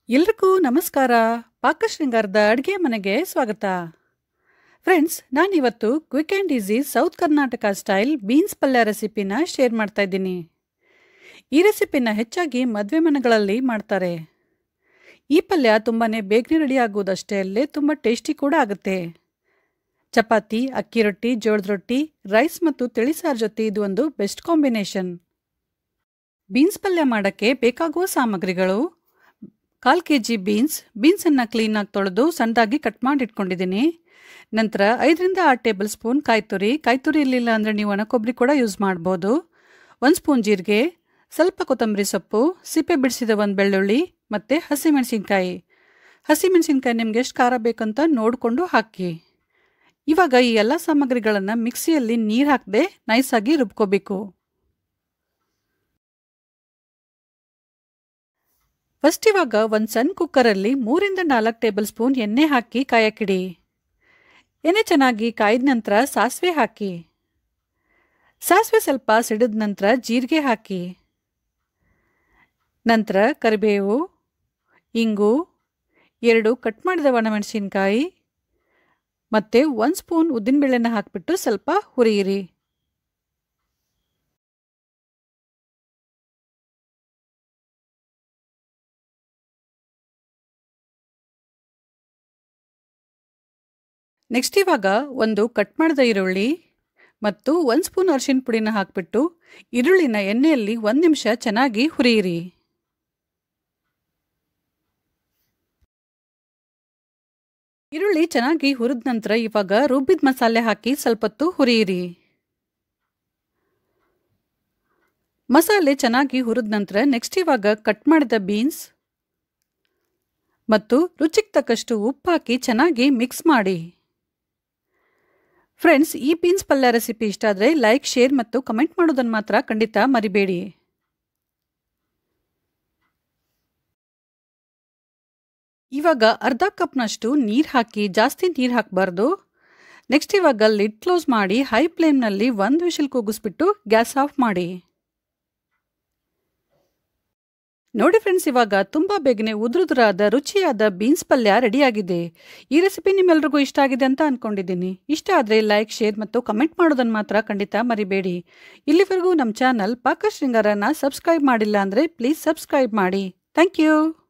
ಎಲ್ರಿಗೂ ನಮಸ್ಕಾರ ಪಾಕಶೃಂಗಾರದ ಅಡುಗೆ ಮನೆಗೆ ಸ್ವಾಗತ ಫ್ರೆಂಡ್ಸ್ ನಾನಿವತ್ತು quick and easy south Karnataka style beans ಪಲ್ಯ ರೆಸಿಪಿನ ಶೇರ್ ಮಾಡ್ತಾ ಇದ್ದೀನಿ ಈ ರೆಸಿಪಿನ ಹೆಚ್ಚಾಗಿ ಮದುವೆ ಮನೆಗಳಲ್ಲಿ ಮಾಡ್ತಾರೆ ಈ ಪಲ್ಯ ತುಂಬಾ ಬೇಗನೆ ರೆಡಿ ಆಗುವುದಷ್ಟೇ ಅಲ್ಲೇ ತುಂಬ ಟೇಸ್ಟಿ ಕೂಡ ಆಗುತ್ತೆ ಚಪಾತಿ ಅಕ್ಕಿ ರೊಟ್ಟಿ ಜೋಳದ ರೊಟ್ಟಿ ರೈಸ್ ಮತ್ತು ತಿಳಿಸಾರು ಜೊತೆ ಇದು ಒಂದು ಬೆಸ್ಟ್ ಕಾಂಬಿನೇಷನ್ ಬೀನ್ಸ್ ಪಲ್ಯ ಮಾಡೋಕ್ಕೆ ಬೇಕಾಗುವ ಸಾಮಗ್ರಿಗಳು ಕಾಲು ಕೆ ಜಿ ಬೀನ್ಸ್ ಬೀನ್ಸನ್ನು ಕ್ಲೀನಾಗಿ ತೊಳೆದು ಸಣ್ಣದಾಗಿ ಕಟ್ ಮಾಡಿ ಇಟ್ಕೊಂಡಿದ್ದೀನಿ ನಂತರ ಐದರಿಂದ ಆರು ಟೇಬಲ್ ಸ್ಪೂನ್ ಕಾಯಿ ತುರಿ ಕಾಯಿ ತುರಿ ಇರಲಿಲ್ಲ ಅಂದರೆ ನೀವು ಒಣ ಕೊಬ್ಬರಿ ಕೂಡ ಯೂಸ್ ಮಾಡ್ಬೋದು ಒಂದು ಸ್ಪೂನ್ ಜೀರಿಗೆ ಸ್ವಲ್ಪ ಕೊತ್ತಂಬರಿ ಸೊಪ್ಪು ಸಿಪ್ಪೆ ಬಿಡಿಸಿದ ಒಂದು ಬೆಳ್ಳುಳ್ಳಿ ಮತ್ತು ಹಸಿಮೆಣಸಿನ್ಕಾಯಿ ಹಸಿಮೆಣಸಿನ್ಕಾಯಿ ನಿಮ್ಗೆ ಎಷ್ಟು ಖಾರ ಬೇಕಂತ ನೋಡಿಕೊಂಡು ಹಾಕಿ ಇವಾಗ ಈ ಎಲ್ಲ ಸಾಮಗ್ರಿಗಳನ್ನು ಮಿಕ್ಸಿಯಲ್ಲಿ ನೀರು ಹಾಕದೆ ನೈಸಾಗಿ ರುಬ್ಕೋಬೇಕು ಫಸ್ಟ್ ಇವಾಗ ಒಂದು ಸಣ್ಣ ಕುಕ್ಕರಲ್ಲಿ ಮೂರಿಂದ ನಾಲ್ಕು ಟೇಬಲ್ ಸ್ಪೂನ್ ಎಣ್ಣೆ ಹಾಕಿ ಕಾಯಕ್ಕಿಡಿ ಎಣ್ಣೆ ಚೆನ್ನಾಗಿ ಕಾಯ್ದ ನಂತರ ಸಾಸಿವೆ ಹಾಕಿ ಸಾಸಿವೆ ಸ್ವಲ್ಪ ಸಿಡಿದ ನಂತರ ಜೀರಿಗೆ ಹಾಕಿ ನಂತರ ಕರಿಬೇವು ಇಂಗು ಎರಡು ಕಟ್ ಮಾಡಿದ ಒಣಮೆಣಸಿನ್ಕಾಯಿ ಮತ್ತು ಒಂದು ಸ್ಪೂನ್ ಉದ್ದಿನಬೇಳೆನ ಹಾಕಿಬಿಟ್ಟು ಸ್ವಲ್ಪ ಹುರಿಯಿರಿ ನೆಕ್ಸ್ಟ್ ಇವಾಗ ಒಂದು ಕಟ್ ಮಾಡಿದ ಈರುಳ್ಳಿ ಮತ್ತು ಒಂದು ಸ್ಪೂನ್ ಅರಿಶಿನ ಪುಡಿನ ಹಾಕಿಬಿಟ್ಟು ಈರುಳ್ಳಿನ ಎಣ್ಣೆಯಲ್ಲಿ ಒಂದು ನಿಮಿಷ ಚೆನ್ನಾಗಿ ಹುರಿಯಿರಿ ಈರುಳ್ಳಿ ಚೆನ್ನಾಗಿ ಹುರಿದ ನಂತರ ಇವಾಗ ರುಬ್ಬಿದ ಮಸಾಲೆ ಹಾಕಿ ಸ್ವಲ್ಪ ಹೊತ್ತು ಹುರಿಯಿರಿ ಮಸಾಲೆ ಚೆನ್ನಾಗಿ ಹುರಿದ ನಂತರ ನೆಕ್ಸ್ಟ್ ಇವಾಗ ಕಟ್ ಮಾಡಿದ ಬೀನ್ಸ್ ಮತ್ತು ರುಚಿಗೆ ತಕ್ಕಷ್ಟು ಉಪ್ಪು ಹಾಕಿ ಚೆನ್ನಾಗಿ ಮಿಕ್ಸ್ ಮಾಡಿ ಫ್ರೆಂಡ್ಸ್ ಈ ಬೀನ್ಸ್ ಪಲ್ಯ ರೆಸಿಪಿ ಇಷ್ಟ ಆದರೆ ಲೈಕ್ ಶೇರ್ ಮತ್ತು ಕಮೆಂಟ್ ಮಾಡೋದನ್ನು ಮಾತ್ರ ಖಂಡಿತ ಮರಿಬೇಡಿ ಇವಾಗ ಅರ್ಧ ಕಪ್ನಷ್ಟು ನೀರು ಹಾಕಿ ಜಾಸ್ತಿ ನೀರು ಹಾಕಬಾರ್ದು ನೆಕ್ಸ್ಟ್ ಇವಾಗ ಲಿಡ್ ಕ್ಲೋಸ್ ಮಾಡಿ ಹೈ ಫ್ಲೇಮ್ನಲ್ಲಿ ಒಂದು ವಿಷಲ್ ಕೂಗಿಸ್ಬಿಟ್ಟು ಗ್ಯಾಸ್ ಆಫ್ ಮಾಡಿ ನೋಡಿ ಫ್ರೆಂಡ್ಸ್ ಇವಾಗ ತುಂಬ ಬೇಗನೆ ಉದುರುದುರಾದ ರುಚಿಯಾದ ಬೀನ್ಸ್ ಪಲ್ಯ ರೆಡಿಯಾಗಿದೆ ಈ ರೆಸಿಪಿ ನಿಮ್ಮೆಲ್ರಿಗೂ ಇಷ್ಟ ಆಗಿದೆ ಅಂತ ಅಂದ್ಕೊಂಡಿದ್ದೀನಿ ಇಷ್ಟ ಆದರೆ ಲೈಕ್ ಶೇರ್ ಮತ್ತು ಕಮೆಂಟ್ ಮಾಡೋದನ್ನು ಮಾತ್ರ ಖಂಡಿತ ಮರಿಬೇಡಿ ಇಲ್ಲಿವರೆಗೂ ನಮ್ಮ ಚಾನಲ್ ಪಾಕ ಶೃಂಗಾರನ ಸಬ್ಸ್ಕ್ರೈಬ್ ಮಾಡಿಲ್ಲ ಅಂದರೆ ಪ್ಲೀಸ್ ಸಬ್ಸ್ಕ್ರೈಬ್ ಮಾಡಿ ಥ್ಯಾಂಕ್ ಯು